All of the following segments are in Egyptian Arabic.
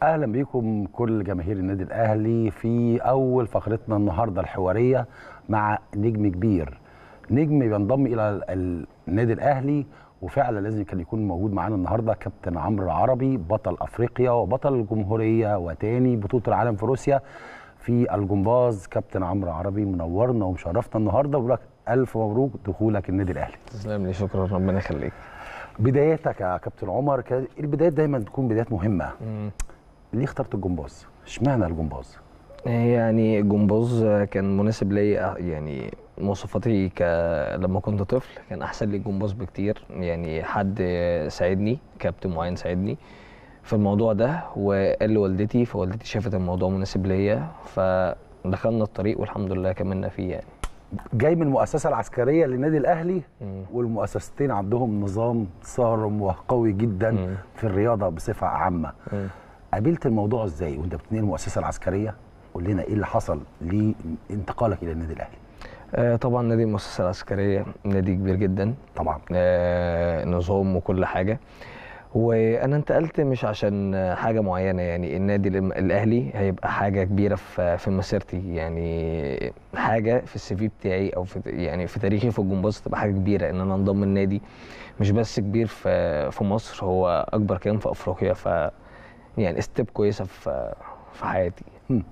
اهلا بيكم كل جماهير النادي الاهلي في اول فقرتنا النهارده الحواريه مع نجم كبير نجم بينضم الى ال- النادي الاهلي وفعلا لازم كان يكون موجود معانا النهارده كابتن عمرو العربي بطل افريقيا وبطل الجمهوريه وتاني بطوله العالم في روسيا في الجمباز كابتن عمرو عربي منورنا ومشرفنا النهارده وبقول لك الف مبروك دخولك النادي الاهلي تسلم لي شكرا ربنا يخليك بداياتك يا كابتن عمر كان- البدايات دايما تكون بدايات مهمه ليه اخترت الجمباز اشمعنى الجمباز يعني الجمباز كان مناسب ليا يعني مواصفاتي ك لما كنت طفل كان احسن لي الجمباز بكتير يعني حد ساعدني كابتن معين ساعدني في الموضوع ده وقال لوالدتي فوالدتي شافت الموضوع مناسب ليا فدخلنا الطريق والحمد لله كملنا فيه يعني جاي من المؤسسه العسكريه للنادي الاهلي مم. والمؤسستين عندهم نظام صارم وقوي جدا مم. في الرياضه بصفه عامه مم. قابلت الموضوع ازاي وانت بتنقل المؤسسه العسكريه قول لنا ايه اللي حصل لانتقالك الى النادي الاهلي آه، طبعا نادي المؤسسه العسكريه نادي كبير جدا طبعا آه، نظام وكل حاجه وانا انتقلت مش عشان حاجه معينه يعني النادي الم- الاهلي هيبقى حاجه كبيره في في مسيرتي يعني حاجه في السي في بتاعي او في يعني في تاريخي في الجمباز تبقى حاجه كبيره ان انا انضم النادي مش بس كبير في في مصر هو اكبر كيان في افريقيا ف يعني ستيب كويسه في في حياتي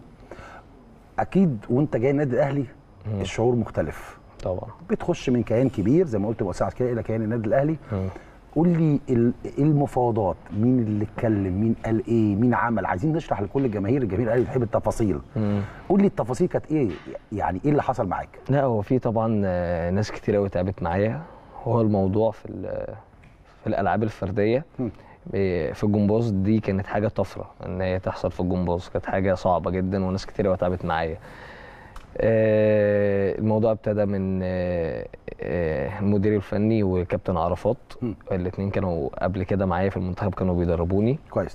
اكيد وانت جاي النادي الاهلي مم. الشعور مختلف طبعا بتخش من كيان كبير زي ما قلت المؤسسه العسكريه الى كيان النادي الاهلي مم. قول لي ال- إيه المفاوضات مين اللي اتكلم مين قال ايه مين عمل عايزين نشرح لكل الجماهير الجماهير الاهلي بتحب التفاصيل مم. قول لي التفاصيل كانت ايه يعني ايه اللي حصل معاك لا هو في طبعا آه، ناس كتير قوي تعبت معايا هو الموضوع في ال- في الالعاب الفرديه مم. إيه، في الجمباز دي كانت حاجه طفره ان هي تحصل في الجمباز كانت حاجه صعبه جدا وناس كتير قوي تعبت معايا آه، الموضوع ابتدى من آه، آه، المدير الفني وكابتن عرفات مم. الاثنين كانوا قبل كده معايا في المنتخب كانوا بيدربوني كويس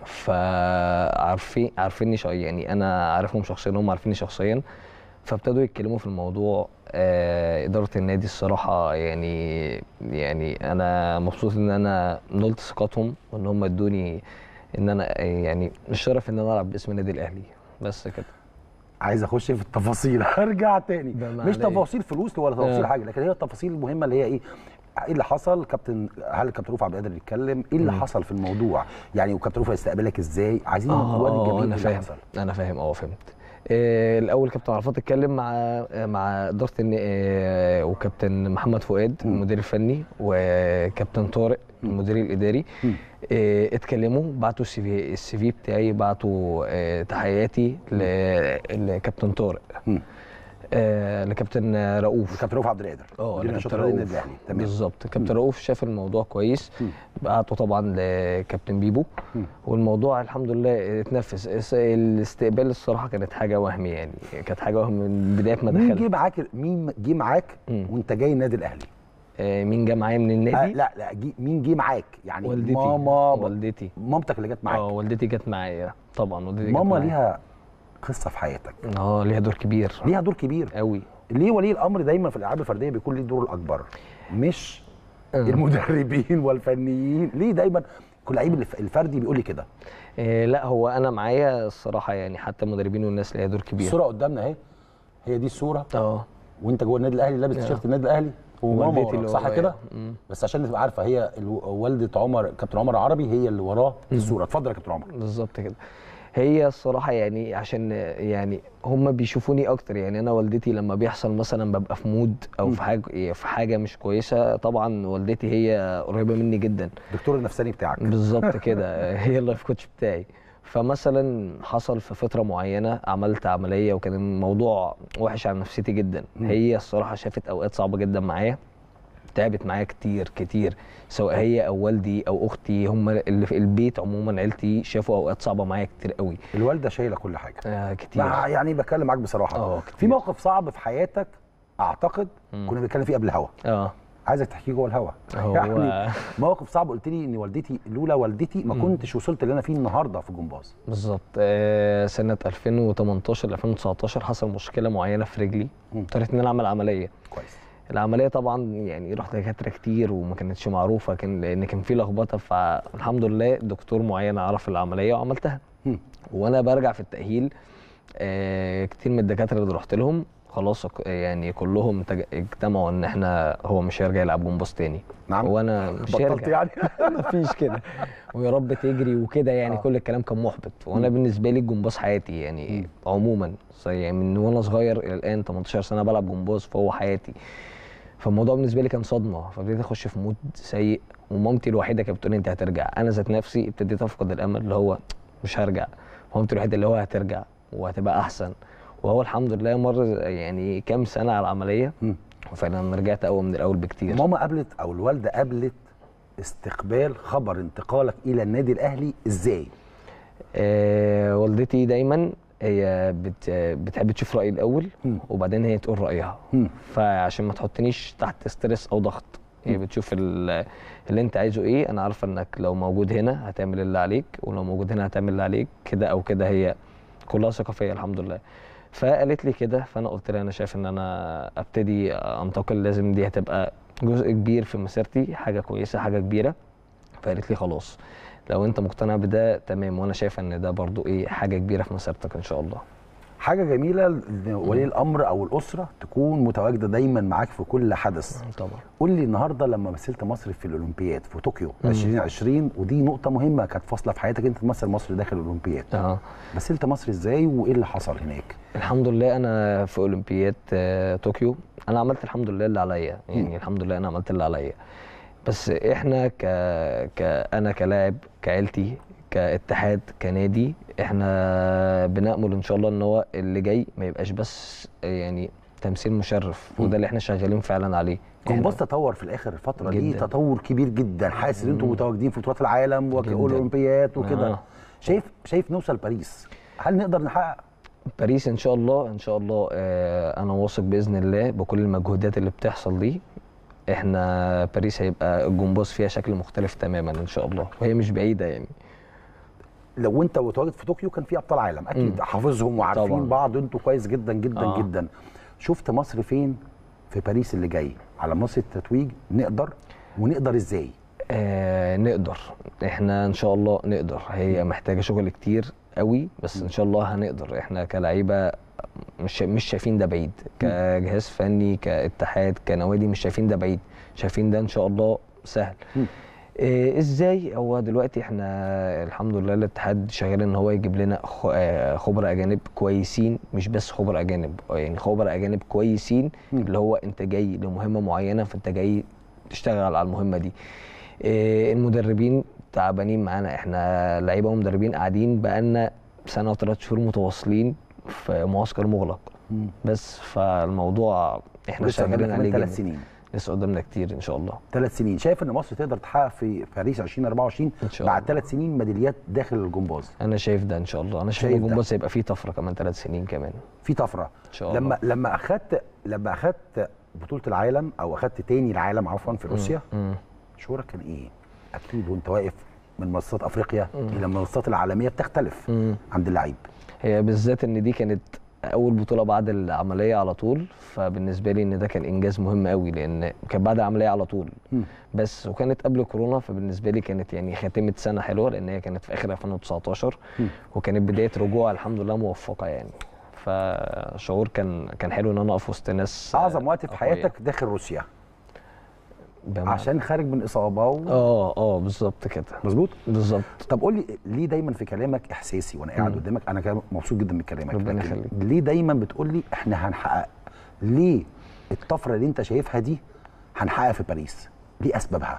فعارفين عارفيني شا- يعني انا عارفهم شخصيا هم عارفيني شخصيا فابتدوا يتكلموا في الموضوع آه، اداره النادي الصراحه يعني يعني انا مبسوط ان انا نلت ثقتهم وان هم ادوني ان انا يعني الشرف ان انا العب باسم النادي الاهلي بس كده عايز اخش في التفاصيل هرجع تاني ده مش معلش. تفاصيل فلوس ولا تفاصيل آه. حاجه لكن هي التفاصيل المهمه اللي هي ايه ايه اللي حصل كابتن هل الكابتن رؤوف عبد القادر يتكلم ايه اللي مم. حصل في الموضوع يعني وكابتن رؤوف هيستقبلك ازاي عايزين نوري الجميع انا اللي فاهم حصل انا فاهم اه فهمت آه، الاول كابتن عرفات اتكلم مع مع اداره الن- آه، وكابتن محمد فؤاد مم. المدير الفني وكابتن طارق مم. المدير الاداري مم. آه، اتكلموا بعتوا السي في السي في بتاعي بعتوا آه، تحياتي ل- لكابتن طارق مم. آه، لكابتن رؤوف كابتن رؤوف عبد القادر اه مدير لكابتن نشاط الرياضي رؤوف النادي الاهلي تمام بالظبط كابتن مم. رؤوف شاف الموضوع كويس مم. بعته طبعا لكابتن بيبو مم. والموضوع الحمد لله اتنفذ الس- الاستقبال الصراحه كانت حاجه وهم يعني كانت حاجه وهم من بدايه ما مين جه دخلت معاك مين جه معاك مم. وانت جاي النادي الاهلي آه، مين جه معايا من آه النادي لا لا جي مين جه معاك يعني والدتي ماما والدتي مامتك اللي جت اه معاك والدتي جت معايا طبعا والدتي جت ماما معايا. ليها قصه في حياتك اه ليها دور كبير ليها دور كبير قوي ليه ولي الامر دايما في الالعاب الفرديه بيكون ليه الدور الاكبر مش آه. المدربين والفنيين ليه دايما كل لعيب الف- الفردي بيقول لي كده آه، لا هو انا معايا الصراحه يعني حتى المدربين والناس ليها دور كبير الصوره قدامنا اهي هي دي الصوره اه وانت جوه النادي الاهلي لابس آه. تيشيرت النادي الاهلي وماما والدتي وراك اللي صح ورايا. كده مم. بس عشان تبقى عارفه هي الو- والده عمر كابتن عمر عربي هي اللي وراه في الصوره اتفضل يا كابتن عمر بالظبط كده هي الصراحة يعني عشان يعني هم بيشوفوني أكتر يعني أنا والدتي لما بيحصل مثلا ببقى في مود أو في حاجة في حاجة مش كويسة طبعا والدتي هي قريبة مني جدا الدكتور النفساني بتاعك بالظبط كده هي اللايف كوتش بتاعي فمثلا حصل في فترة معينة عملت عملية وكان الموضوع وحش على نفسيتي جدا مم. هي الصراحة شافت أوقات صعبة جدا معايا تعبت معايا كتير كتير سواء هي او والدي او اختي هم اللي في البيت عموما عيلتي شافوا اوقات صعبه معايا كتير قوي الوالده شايله كل حاجه آه كتير مع يعني بتكلم معاك بصراحه اه في كتير موقف صعب في حياتك اعتقد مم. كنا بنتكلم فيه قبل الهوا اه عايزك تحكيه جوه الهوا هو يعني موقف صعب قلت لي ان والدتي لولا والدتي ما مم. كنتش وصلت اللي انا فيه النهارده في الجمباز بالظبط آه سنه 2018 2019 حصل مشكله معينه في رجلي مم. اضطريت ان انا اعمل عمليه كويس العمليه طبعا يعني رحت دكاتره كتير وما كانتش معروفه كان لان كان في لخبطه فالحمد لله دكتور معين عرف العمليه وعملتها مم. وانا برجع في التاهيل آه كتير من الدكاتره اللي رحت لهم خلاص يعني كلهم تج- اجتمعوا ان احنا هو مش هيرجع يلعب جمباز تاني نعم وانا مش بطلت هيرجع يعني مفيش كده ويا رب تجري وكده يعني آه. كل الكلام كان محبط وانا بالنسبه لي الجمباز حياتي يعني مم. عموما زي يعني من وانا صغير الى الان 18 سنه بلعب جمباز فهو حياتي فالموضوع بالنسبه لي كان صدمه فابتديت اخش في مود سيء ومامتي الوحيده كانت بتقول لي انت هترجع انا ذات نفسي ابتديت افقد الامل اللي هو مش هرجع مامتي الوحيده اللي هو هترجع وهتبقى احسن وهو الحمد لله مر يعني كام سنه على العمليه مم. وفعلا لما رجعت اقوى من الاول بكتير ماما قابلت او الوالده قابلت استقبال خبر انتقالك الى النادي الاهلي ازاي آه والدتي دايما هي بت بتحب تشوف رايي الاول مم. وبعدين هي تقول رايها مم. فعشان ما تحطنيش تحت ستريس او ضغط هي بتشوف ال- اللي انت عايزه ايه انا عارفه انك لو موجود هنا هتعمل اللي عليك ولو موجود هنا هتعمل اللي عليك كده او كده هي كلها ثقه فيا الحمد لله فقالت لي كده فانا قلت لها انا شايف ان انا ابتدي انتقل لازم دي هتبقى جزء كبير في مسيرتي حاجه كويسه حاجه كبيره فقالت لي خلاص لو انت مقتنع بده تمام وانا شايفه ان ده برضو ايه حاجه كبيره في مسيرتك ان شاء الله حاجه جميله ان ولي الامر او الاسره تكون متواجده دايما معاك في كل حدث طبعا قول لي النهارده لما مثلت مصر في الاولمبياد في طوكيو 2020 ودي نقطه مهمه كانت فاصله في حياتك انت تمثل مصر داخل الاولمبياد اه مثلت مصر ازاي وايه اللي حصل هناك الحمد لله انا في اولمبياد آه، طوكيو انا عملت الحمد لله اللي عليا مم. يعني الحمد لله انا عملت اللي عليا بس احنا ك... ك انا كلاعب كعيلتي كاتحاد كنادي احنا بنأمل ان شاء الله ان هو اللي جاي ما يبقاش بس يعني تمثيل مشرف مم. وده اللي احنا شغالين فعلا عليه إحنا- جمباز تطور في الاخر الفتره دي جداً. تطور كبير جدا حاسس ان انتم مم. متواجدين في بطولات العالم جداً. والاولمبياد وكده آه. شايف شايف نوصل باريس هل نقدر نحقق باريس ان شاء الله ان شاء الله آه، انا واثق باذن الله بكل المجهودات اللي بتحصل دي احنا باريس هيبقى الجمباز فيها شكل مختلف تماما ان شاء الله وهي مش بعيده يعني لو انت متواجد في طوكيو كان في ابطال عالم اكيد مم. حافظهم وعارفين طبعاً. بعض انتوا كويس جدا جدا آه. جدا شفت مصر فين في باريس اللي جاي على مصر التتويج نقدر ونقدر ازاي آه نقدر احنا ان شاء الله نقدر هي محتاجه شغل كتير قوي بس ان شاء الله هنقدر احنا كلعيبه مش مش شايفين ده بعيد كجهاز فني كاتحاد كنوادي مش شايفين ده بعيد شايفين ده ان شاء الله سهل مم. إيه ازاي هو دلوقتي احنا الحمد لله الاتحاد شغال ان هو يجيب لنا خ- آه، خبراء اجانب كويسين مش بس خبراء اجانب آه، يعني خبراء اجانب كويسين مم. اللي هو انت جاي لمهمه معينه فانت جاي تشتغل على المهمه دي إيه المدربين تعبانين معانا احنا لعيبه ومدربين قاعدين بقالنا سنه وثلاث شهور متواصلين في معسكر مغلق مم. بس فالموضوع احنا لسه شغالين قدامنا عليه كمان جدا ثلاث سنين لسه قدامنا كتير ان شاء الله ثلاث سنين شايف ان مصر تقدر تحقق في باريس 2024 إن شاء بعد الله. ثلاث سنين ميداليات داخل الجمباز انا شايف ده ان شاء الله انا شايف شايف ده. الجمباز هيبقى فيه طفره كمان ثلاث سنين كمان في طفره ان شاء الله لما لما اخدت لما اخدت بطوله العالم او اخدت تاني العالم عفوا في روسيا مم. شعورك كان ايه؟ اكيد وانت واقف من منصات افريقيا مم. الى المنصات العالميه بتختلف مم. عند اللعيب هي بالذات ان دي كانت اول بطوله بعد العمليه على طول فبالنسبه لي ان ده كان انجاز مهم قوي لان كان بعد العمليه على طول مم. بس وكانت قبل كورونا فبالنسبه لي كانت يعني خاتمه سنه حلوه لان هي كانت في اخر 2019 مم. وكانت بدايه رجوع الحمد لله موفقه يعني فشعور كان كان حلو ان انا اقف وسط ناس اعظم وقت في أقوياء. حياتك داخل روسيا بمعنى- عشان خارج من اصابه و... اه اه بالظبط كده مظبوط بالظبط طب قول لي ليه دايما في كلامك احساسي وانا قاعد مم. قدامك انا كده مبسوط جدا من كلامك ربنا لكن يخليك. ليه دايما بتقول لي احنا هنحقق ليه الطفره اللي انت شايفها دي هنحققها في باريس ليه اسبابها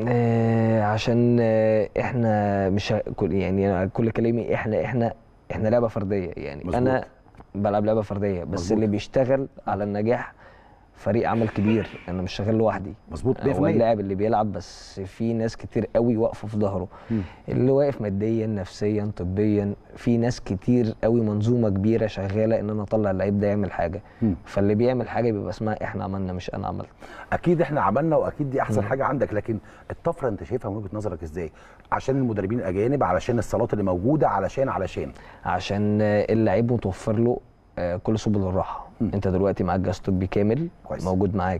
آه عشان آه احنا مش ه- كل يعني أنا كل كلامي احنا احنا احنا لعبه فرديه يعني مظبوط. انا بلعب لعبه فرديه بس مظبوط. اللي بيشتغل على النجاح فريق عمل كبير انا مش شغال لوحدي مظبوط 100% هو اللاعب اللي بيلعب بس في ناس كتير قوي واقفه في ظهره مم. اللي واقف ماديا نفسيا طبيا في ناس كتير قوي منظومه كبيره شغاله ان انا اطلع اللعيب ده يعمل حاجه مم. فاللي بيعمل حاجه بيبقى اسمها احنا عملنا مش انا عملت اكيد احنا عملنا واكيد دي احسن مم. حاجه عندك لكن الطفره انت شايفها من وجهه نظرك ازاي عشان المدربين الاجانب علشان الصالات اللي موجوده علشان علشان عشان اللعيب متوفر له آه، كل سبل الراحه مم. انت دلوقتي معاك جهاز طبي كامل كويس. موجود معاك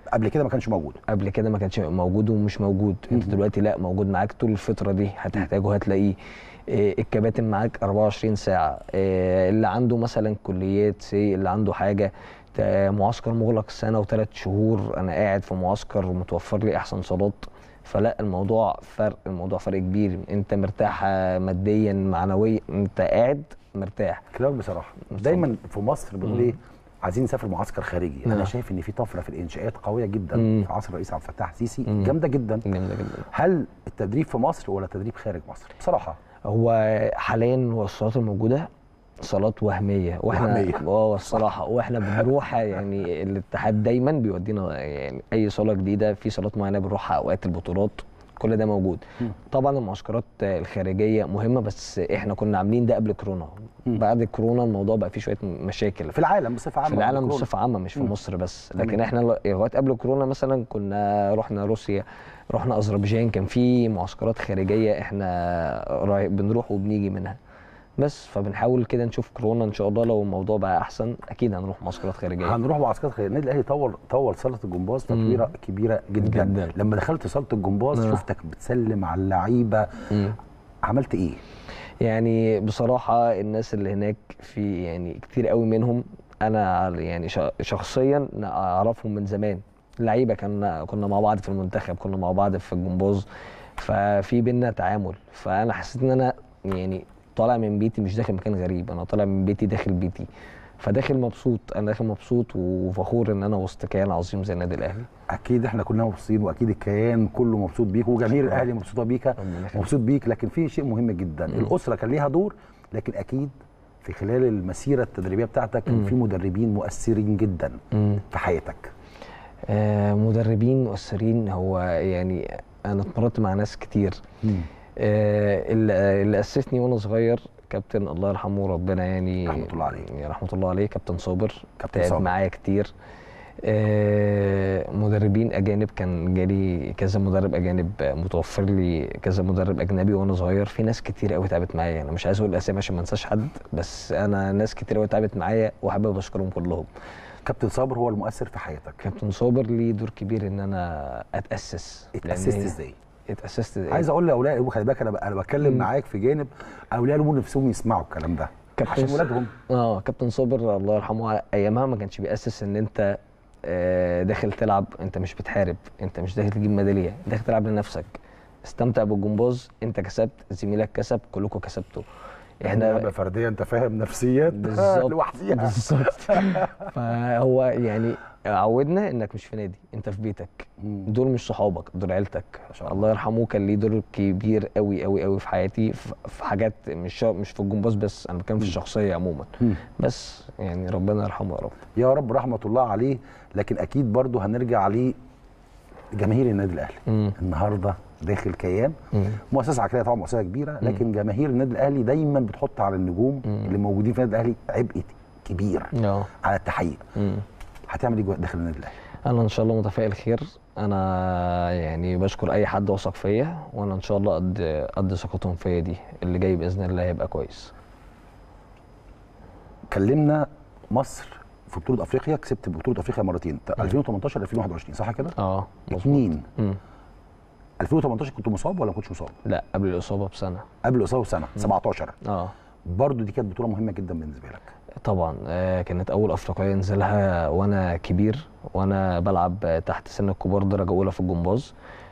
قبل كده ما كانش موجود قبل كده ما كانش موجود ومش موجود انت مم. دلوقتي لا موجود معاك طول الفتره دي هتحتاجه هتلاقيه إيه، الكباتن معاك 24 ساعه إيه، اللي عنده مثلا كليات سي اللي عنده حاجه تا- معسكر مغلق سنه وثلاث شهور انا قاعد في معسكر ومتوفر لي احسن صالات فلا الموضوع فرق الموضوع فرق كبير انت مرتاح آه، ماديا معنويا انت قاعد مرتاح كلامك بصراحه اتفضل. دايما في مصر بنقول مم. ايه عايزين نسافر معسكر خارجي انا نعم. شايف ان في طفره في الانشاءات قويه جدا مم. في عصر الرئيس عبد الفتاح السيسي مم. جامده جدا جامده جدا هل التدريب في مصر ولا التدريب خارج مصر بصراحه هو حاليا هو الصالات الموجوده صالات وهميه واحنا وهمية. اه الصراحه واحنا بنروح يعني الاتحاد دايما بيودينا يعني اي صاله جديده في صالات معينه بنروحها اوقات البطولات كل ده موجود مم. طبعا المعسكرات الخارجيه مهمه بس احنا كنا عاملين ده قبل كورونا مم. بعد كورونا الموضوع بقى فيه شويه مشاكل في العالم بصفه عامه في العالم كورونا. بصفه عامه مش في مم. مصر بس تمام. لكن احنا ل- لغايه قبل كورونا مثلا كنا رحنا روسيا رحنا اذربيجان كان في معسكرات خارجيه احنا راي- بنروح وبنيجي منها بس فبنحاول كده نشوف كورونا ان شاء الله لو الموضوع بقى احسن اكيد هنروح معسكرات خارجيه هنروح معسكرات خارجيه النادي الاهلي طور طور صاله الجمباز تطويره كبيره جدا. جداً. لما دخلت صاله الجمباز آه. شفتك بتسلم على اللعيبه مم. عملت ايه؟ يعني بصراحة الناس اللي هناك في يعني كتير قوي منهم أنا يعني ش- شخصيا أعرفهم من زمان لعيبة كنا كنا مع بعض في المنتخب كنا مع بعض في الجمباز ففي بينا تعامل فأنا حسيت إن أنا يعني طالع من بيتي مش داخل مكان غريب أنا طالع من بيتي داخل بيتي فداخل مبسوط أنا داخل مبسوط وفخور إن أنا وسط كيان عظيم زي النادي الأهلي اكيد احنا كلنا مبسوطين واكيد الكيان كله مبسوط بيك وجماهير الاهلي مبسوطه بيك ربنا يخليك. مبسوط بيك لكن في شيء مهم جدا مم. الاسره كان ليها دور لكن اكيد في خلال المسيره التدريبيه بتاعتك كان مم. في مدربين مؤثرين جدا مم. في حياتك آه مدربين مؤثرين هو يعني أنا اتمرنت مع ناس كتير آه، اللي اللي اسسني وانا صغير كابتن الله يرحمه ربنا يعني رحمة الله عليه. يعني رحمه الله عليه كابتن صابر كابتن تعب صابر. معايا كتير آه، مدربين اجانب كان جالي كذا مدرب اجانب متوفر لي كذا مدرب اجنبي وانا صغير في ناس كتير قوي تعبت معايا انا مش عايز اقول اسامي عشان ما انساش حد بس انا ناس كتير قوي تعبت معايا وحابب اشكرهم كلهم كابتن صابر هو المؤثر في حياتك كابتن صابر ليه دور كبير ان انا اتاسس لأن اتاسست هي- ازاي اتاسست عايز اقول لاولياء الامور خلي بالك انا ب- انا بتكلم مم. معاك في جانب اولياء الامور نفسهم يسمعوا الكلام ده كابتن عشان ص- ولادهم اه كابتن صابر الله يرحمه ايامها ما كانش بيأسس ان انت آه، داخل تلعب انت مش بتحارب انت مش داخل تجيب ميداليه داخل تلعب لنفسك استمتع بالجمباز انت كسبت زميلك كسب كلكم كسبتوا احنا احنا فرديه انت فاهم نفسيات بالظبط لوحديها بالظبط فهو يعني عودنا انك مش في نادي انت في بيتك مم. دول مش صحابك دول عيلتك ما شاء الله. الله يرحمه كان ليه دور كبير قوي قوي قوي في حياتي في في حاجات مش شا- مش في الجمباز بس انا بتكلم في مم. الشخصيه عموما مم. بس يعني ربنا يرحمه يا رب يا رب رحمه الله عليه لكن اكيد برضو هنرجع عليه جماهير النادي الاهلي مم. النهارده داخل كيان مم. مؤسسه عقليه طبعا مؤسسه كبيره مم. لكن جماهير النادي الاهلي دايما بتحط على النجوم مم. اللي موجودين في النادي الاهلي عبء كبير اه على التحقيق مم. هتعمل ايه جوه- داخل النادي الاهلي انا ان شاء الله متفائل خير انا يعني بشكر اي حد وثق فيا وانا ان شاء الله قد قد ثقتهم فيا دي اللي جاي باذن الله هيبقى كويس كلمنا مصر في بطوله افريقيا كسبت بطوله افريقيا مرتين 2018 2021 صح كده اه مظبوط. اثنين مم. 2018 كنت مصاب ولا ما كنتش مصاب لا قبل الاصابه بسنه قبل الاصابه بسنه 17 اه برضو دي كانت بطوله مهمه جدا بالنسبه لك طبعا آه، كانت اول افريقيه انزلها وانا كبير وانا بلعب تحت سن الكبار درجه اولى في الجمباز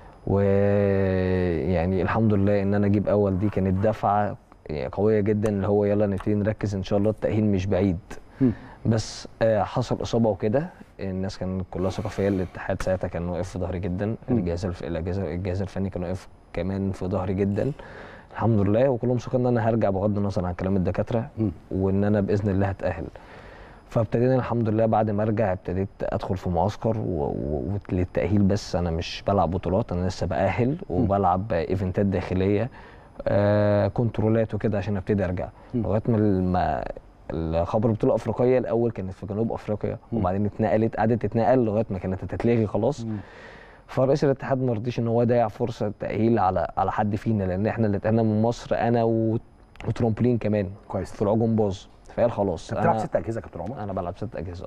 ويعني الحمد لله ان انا اجيب اول دي كانت دفعه قويه جدا اللي هو يلا نبتدي نركز ان شاء الله التاهيل مش بعيد مم. بس آه، حصل اصابه وكده الناس كان كلها ثقه فيا الاتحاد ساعتها كان واقف في ظهري جدا مم. الجهاز الف- الجهاز الجهاز الفني كان واقف كمان في ظهري جدا الحمد لله وكلهم ثقه ان انا هرجع بغض النظر عن كلام الدكاتره مم. وان انا باذن الله هتاهل فابتدينا الحمد لله بعد ما ارجع ابتديت ادخل في معسكر و- و- وللتاهيل بس انا مش بلعب بطولات انا لسه باهل وبلعب ايفنتات داخليه آه كنترولات وكده عشان ابتدي ارجع مم. لغايه ما الم- الخبر البطوله الافريقيه الاول كانت في جنوب افريقيا مم. وبعدين اتنقلت قعدت تتنقل لغايه ما كانت هتتلغي خلاص مم. فرئيس الاتحاد ما رضيش ان هو يضيع فرصه تاهيل على على حد فينا لان احنا اللي اتقلنا من مصر انا و... وترامبولين كمان كويس في العجم باظ فقال خلاص انت بتلعب انا ست اجهزه يا كابتن عمر انا بلعب ست اجهزه اه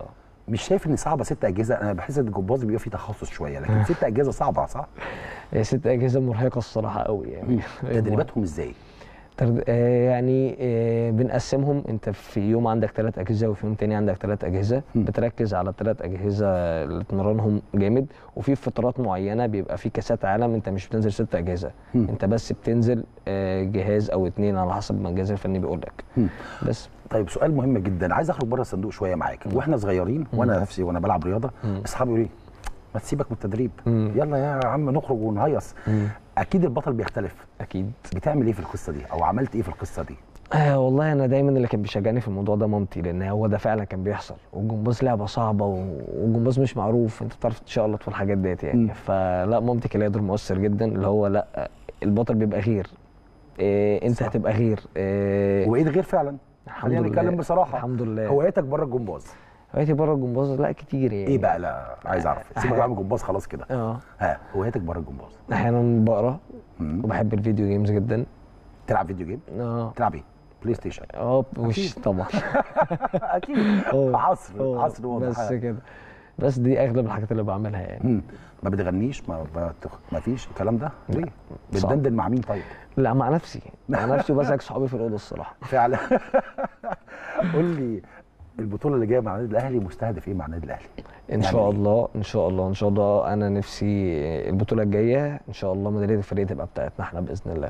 مش شايف ان صعبه ست اجهزه انا بحس ان الجمباز بيبقى فيه تخصص شويه لكن ست اجهزه صعبه صح هي ست اجهزه مرهقه الصراحه قوي يعني تدريباتهم ازاي ترد- آه، يعني آه، بنقسمهم انت في يوم عندك ثلاث اجهزه وفي يوم تاني عندك ثلاث اجهزه م. بتركز على الثلاث اجهزه اللي تمرنهم جامد وفي فترات معينه بيبقى في كاسات عالم انت مش بتنزل ست اجهزه م. انت بس بتنزل آه، جهاز او اتنين على حسب ما الجهاز الفني بيقول لك م. بس طيب سؤال مهم جدا عايز اخرج بره الصندوق شويه معاك واحنا صغيرين وانا نفسي وانا بلعب رياضه مم. اصحابي يقولوا لي ما تسيبك من التدريب مم. يلا يا عم نخرج ونهيص مم. اكيد البطل بيختلف اكيد بتعمل ايه في القصه دي او عملت ايه في القصه دي آه والله انا دايما اللي كان بيشجعني في الموضوع ده مامتي لان هو ده فعلا كان بيحصل والجمباز لعبه صعبه و- والجمباز مش معروف انت بتعرف تشقلط في الحاجات ديت مم. يعني فلا مامتي كان ليها دور مؤثر جدا اللي هو لا البطل بيبقى غير إيه انت صح. هتبقى غير إيه وايه غير فعلا الحمد خلينا لله نتكلم بصراحه الحمد لله هواياتك بره الجمباز هوايتي بره الجمباز لا كتير يعني ايه بقى لا عايز اعرف سيبك بقى من الجمباز خلاص كده اه ها هواياتك بره الجمباز احيانا بقرا مم. وبحب الفيديو جيمز جدا تلعب فيديو جيم اه تلعب ايه بلاي ستيشن اه وش طبعا اكيد آه، عصر آه، عصر واضح بس كده بس دي اغلب الحاجات اللي بعملها يعني مم. ما بتغنيش ما بتخ... ما فيش الكلام ده ليه صعب. بتدندن مع مين طيب لا مع نفسي مع نفسي وبسأل صحابي في الاوضه الصراحه فعلا قول لي البطوله اللي جايه مع النادي الاهلي مستهدف ايه مع النادي الاهلي ان يعني شاء إيه؟ الله ان شاء الله ان شاء الله انا نفسي البطوله الجايه ان شاء الله ميداليه الفريق تبقى بتاعتنا احنا باذن الله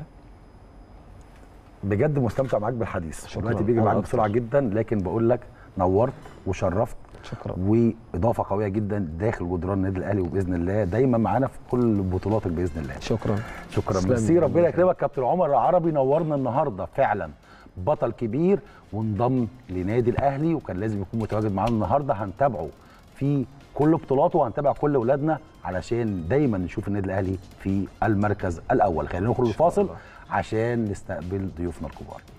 بجد مستمتع معاك بالحديث شكراً. الوقت بيجي أنا معاك أكتر. بسرعه جدا لكن بقول لك نورت وشرفت شكرا واضافه قويه جدا داخل جدران النادي الاهلي وباذن الله دايما معانا في كل بطولاتك باذن الله شكرا شكرا تسلم. ميرسي ربنا يكرمك كابتن عمر عربي نورنا النهارده فعلا بطل كبير وانضم لنادي الاهلي وكان لازم يكون متواجد معانا النهارده هنتابعه في كل بطولاته وهنتابع كل اولادنا علشان دايما نشوف النادي الاهلي في المركز الاول خلينا نخرج إن شاء الفاصل الله. عشان نستقبل ضيوفنا الكبار